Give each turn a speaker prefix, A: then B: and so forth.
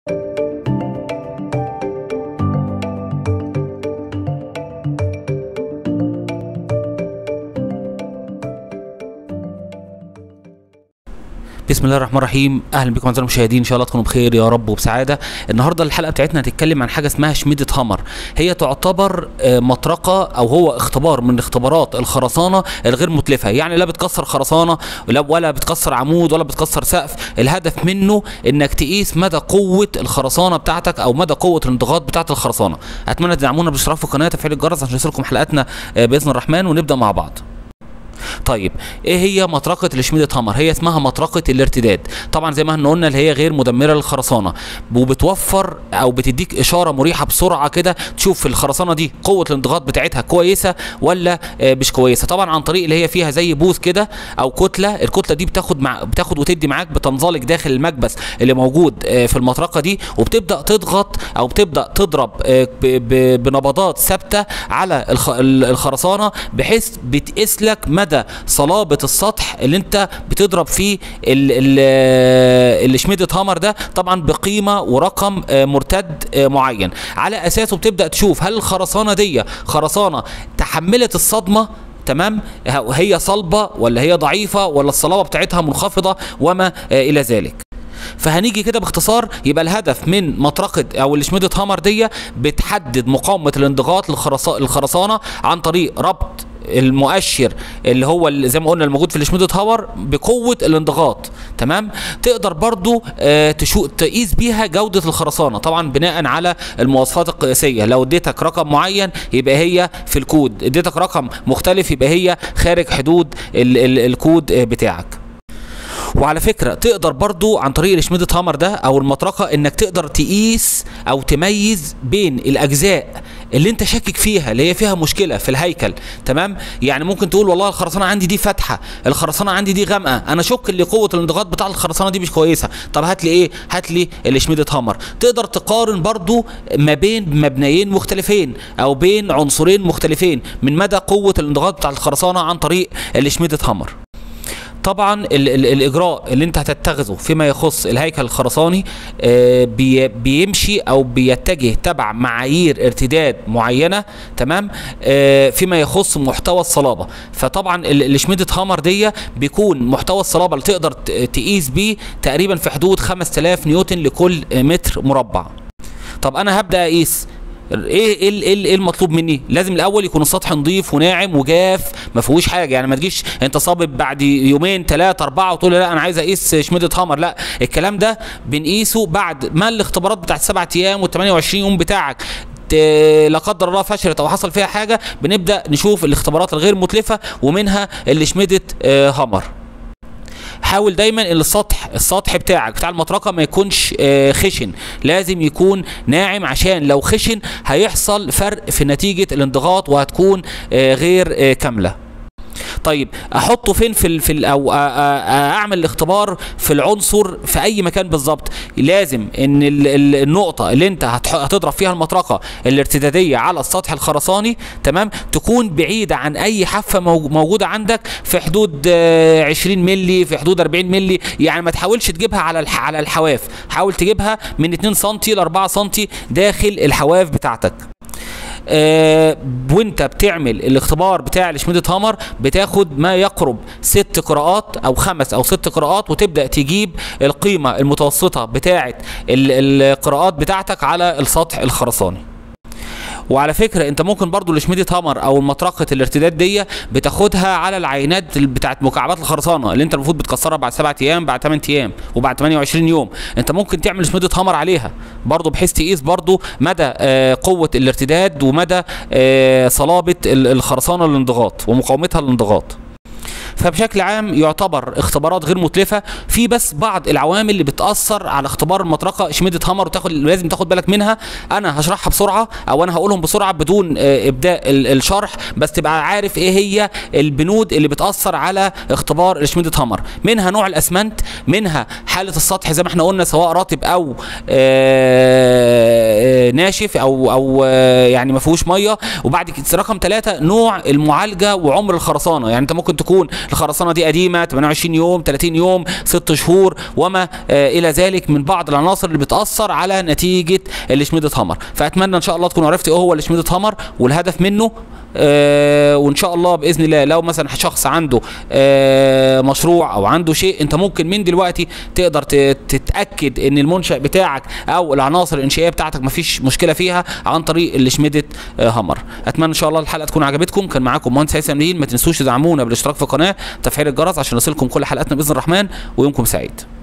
A: بسم الله الرحمن الرحيم اهلا بكم اعزائي المشاهدين ان شاء الله تكونوا بخير يا رب وبسعاده النهارده الحلقه بتاعتنا هتتكلم عن حاجه اسمها شميده هامر هي تعتبر آه، مطرقه او هو اختبار من اختبارات الخرسانه الغير متلفه يعني لا بتكسر خرسانه ولا ولا بتكسر عمود ولا بتكسر سقف الهدف منه انك تقيس مدى قوه الخرسانه بتاعتك او مدى قوه الانضغاط بتاعه الخرسانه اتمنى تدعمونا بالاشتراك في القناه وتفعيل الجرس عشان يوصلكم حلقاتنا آه، باذن الرحمن ونبدا مع بعض طيب ايه هي مطرقه الشميدة هامر هي اسمها مطرقه الارتداد طبعا زي ما احنا قلنا اللي هي غير مدمره للخرسانه وبتوفر او بتديك اشاره مريحه بسرعه كده تشوف الخرسانه دي قوه الانضغاط بتاعتها كويسه ولا آه، مش كويسه طبعا عن طريق اللي هي فيها زي بوز كده او كتله الكتله دي بتاخد مع بتاخد وتدي معاك بتنزلق داخل المكبس اللي موجود آه، في المطرقه دي وبتبدا تضغط او بتبدا تضرب آه، ب- ب- بنبضات ثابته على الخ- ال- الخرسانه بحيث بتقيس لك مدى صلابه السطح اللي انت بتضرب فيه ال- ال- الشميدة هامر ده طبعا بقيمه ورقم آه، مرتد آه، معين على اساسه بتبدا تشوف هل الخرسانه دي خرسانه تحملت الصدمه تمام ه- هي صلبه ولا هي ضعيفه ولا الصلابه بتاعتها منخفضه وما آه، الى ذلك فهنيجي كده باختصار يبقى الهدف من مطرقه او الشميدة هامر دي بتحدد مقاومه الانضغاط للخرسا- للخرسانه عن طريق ربط المؤشر اللي هو اللي زي ما قلنا الموجود في الشميدة هامر بقوه الانضغاط تمام تقدر برضو آه تشو تقيس بيها جوده الخرسانه طبعا بناء على المواصفات القياسيه لو اديتك رقم معين يبقى هي في الكود اديتك رقم مختلف يبقى هي خارج حدود ال ال الكود آه، بتاعك وعلى فكره تقدر برضو عن طريق الشميدة هامر ده او المطرقه انك تقدر تقيس او تميز بين الاجزاء اللي انت شاكك فيها اللي هي فيها مشكله في الهيكل تمام يعني ممكن تقول والله الخرسانه عندي دي فاتحه الخرسانه عندي دي غامقه انا شك ان قوه الانضغاط بتاع الخرسانه دي مش كويسه طب هات لي ايه هات لي الشميدة هامر تقدر تقارن برضو ما بين مبنيين مختلفين او بين عنصرين مختلفين من مدى قوه الانضغاط بتاع الخرسانه عن طريق الشميدة هامر طبعا ال ال الاجراء اللي انت هتتخذه فيما يخص الهيكل الخرساني آه، بي بيمشي او بيتجه تبع معايير ارتداد معينه تمام آه، فيما يخص محتوى الصلابه فطبعا ال- الشميدة هامر دي بيكون محتوى الصلابه اللي تقدر ت- تقيس بيه تقريبا في حدود 5000 نيوتن لكل متر مربع طب انا هبدا اقيس ايه ايه ال- ايه ال- ايه المطلوب مني لازم الاول يكون السطح نظيف وناعم وجاف ما فيهوش حاجه يعني ما تجيش انت صابب بعد يومين ثلاثه اربعه وتقول لي لا انا عايز اقيس شميدة هامر لا الكلام ده بنقيسه بعد ما الاختبارات بتاعت السبع ايام وال 28 يوم بتاعك ت- لا قدر الله فشلت او حصل فيها حاجه بنبدا نشوف الاختبارات الغير متلفه ومنها اللي شميدة آه، هامر حاول دايما ان السطح السطح بتاعك بتاع المطرقه ما يكونش آه، خشن لازم يكون ناعم عشان لو خشن هيحصل فرق في نتيجه الانضغاط وهتكون آه، غير آه، كامله طيب احطه فين في ال في ال او أ- أ- أ- اعمل الاختبار في العنصر في اي مكان بالظبط لازم ان ال ال النقطه اللي انت هتح- هتضرب فيها المطرقه الارتداديه على السطح الخرساني تمام تكون بعيده عن اي حافه موج- موجوده عندك في حدود آه، 20 مللي في حدود 40 مللي يعني ما تحاولش تجيبها على الح على الحواف حاول تجيبها من 2 سم ل 4 سم داخل الحواف بتاعتك آه، وانت بتعمل الاختبار بتاع الشميدة هامر بتاخد ما يقرب ست قراءات او خمس او ست قراءات وتبدا تجيب القيمه المتوسطه بتاعه ال- القراءات بتاعتك على السطح الخرساني وعلى فكره انت ممكن برضو الشميدة هامر او مطرقه الارتداد دي بتاخدها على العينات ال- بتاعت مكعبات الخرسانه اللي انت المفروض بتكسرها بعد 7 ايام بعد 8 ايام وبعد 28 يوم انت ممكن تعمل شميدة هامر عليها برضو بحيث تقيس برضو مدى آه، قوه الارتداد ومدى آه، صلابه ال- الخرسانه للانضغاط ومقاومتها للانضغاط فبشكل عام يعتبر اختبارات غير متلفه في بس بعض العوامل اللي بتاثر على اختبار المطرقه شميدة هامر وتاخد لازم تاخد بالك منها انا هشرحها بسرعه او انا هقولهم بسرعه بدون آه، ابداء ال- الشرح بس تبقى عارف ايه هي البنود اللي بتاثر على اختبار شميدة هامر منها نوع الاسمنت منها حاله السطح زي ما احنا قلنا سواء رطب او آه، آه، ناشف او او آه، يعني ما فيهوش ميه وبعد كده رقم ثلاثة نوع المعالجه وعمر الخرسانه يعني انت ممكن تكون الخرسانه دي قديمه 28 يوم 30 يوم 6 شهور وما آه الى ذلك من بعض العناصر اللي بتاثر على نتيجه الشميدة هامر فاتمنى ان شاء الله تكونوا عرفتوا ايه هو الشميدة هامر والهدف منه آه وان شاء الله باذن الله لو مثلا شخص عنده آه مشروع او عنده شيء انت ممكن من دلوقتي تقدر ت- تتاكد ان المنشا بتاعك او العناصر الانشائيه بتاعتك مفيش مشكله فيها عن طريق الشميدة آه هامر اتمنى ان شاء الله الحلقه تكون عجبتكم كان معاكم مهندس هيثم نيل ما تنسوش تدعمونا بالاشتراك في القناه تفعيل الجرس عشان يصلكم كل حلقاتنا باذن الرحمن ويومكم سعيد